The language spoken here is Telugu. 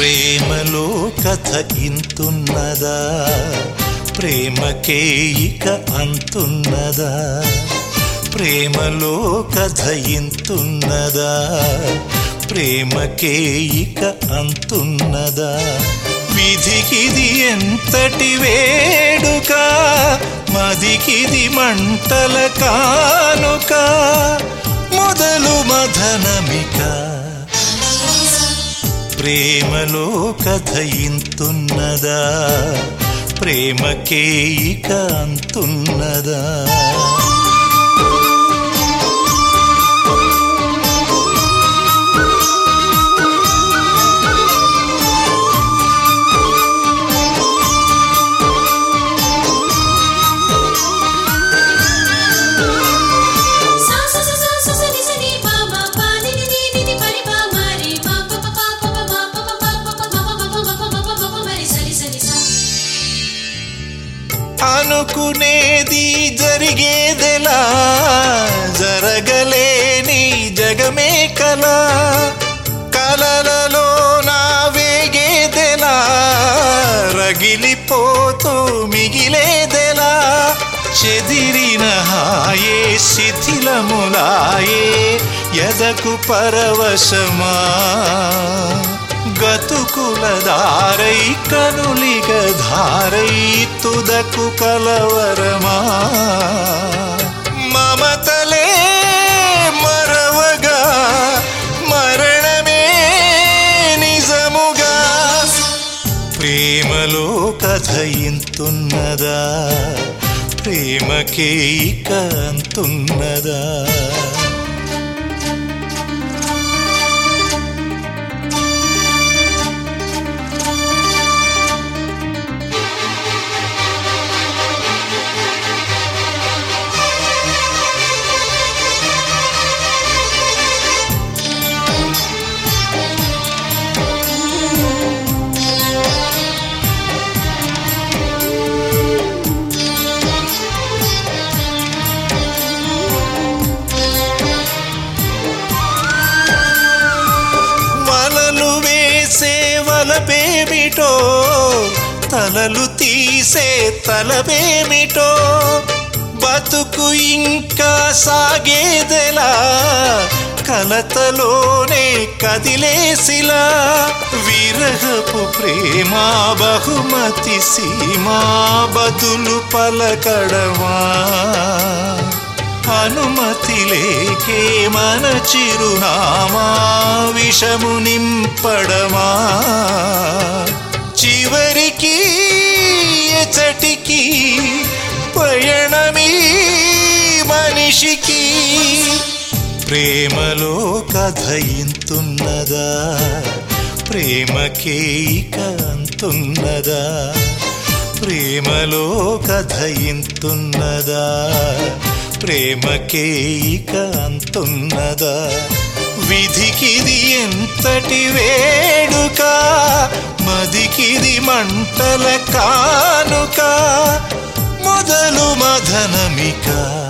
ప్రేమలో కథ ఇంతున్నదా ప్రేమకే ఇక అంతున్నదా ప్రేమలో కథ ఇంతున్నదా ప్రేమకే ఇక అంతున్నదా విధికిది ఎంతటి వేడుక మదికిది మంటల కానుక మొదలు మధనమిక ప్రేమలో కథ ఇంతున్నదా ప్రేమకే ఇక అంతున్నదా సా సా సా సా సా సా ని సా ని పా మా పా ని ని ని ని ని ప ని పా మా రి మా ప ప పా ప ప మా ప ప పా ప ప మా ప ప ప ప ప ప ప మరి స ని స ని సా అనుకునేది జరిగేదెలా జరగలేని జగమే కలా కలలలో నా వేగేదెలా రగిలిపోతూ మిగిలేదెలా చెదిరిన హాయే శిథిలములాయే ఎదకు పరవశమా గతుకుల దారై కనులిగ ధారై తుదకు కలవరమా మమతలే మరవగా మరణమే నిజముగా ప్రేమలో కథ ఇంతున్నదా ప్రేమకే ఇక అంతున్నదా వలలు వేసే వలపేమిటో తలలు తీసే తలవేమిటో బతుకు ఇంకా సాగేదెలా కలతలోనే కదిలేసిలా విరహపు ప్రేమ బహుమతి సీమా బదులు పలకడమా అనుమతి లేకే మన చిరునామా విషము నింపడమా చివరికి ఎచటికి పయణమీ మనిషికి ప్రేమలో కథ ఇంతున్నదా ప్రేమకే ఇక అంతున్నదా ప్రేమలో కథ ఇంతున్నదా ప్రేమకే ఇక అంతున్నదా విధికిది ఎంతటి వేడుక మదికిది మంటల కానుక మొదలు మధనమిక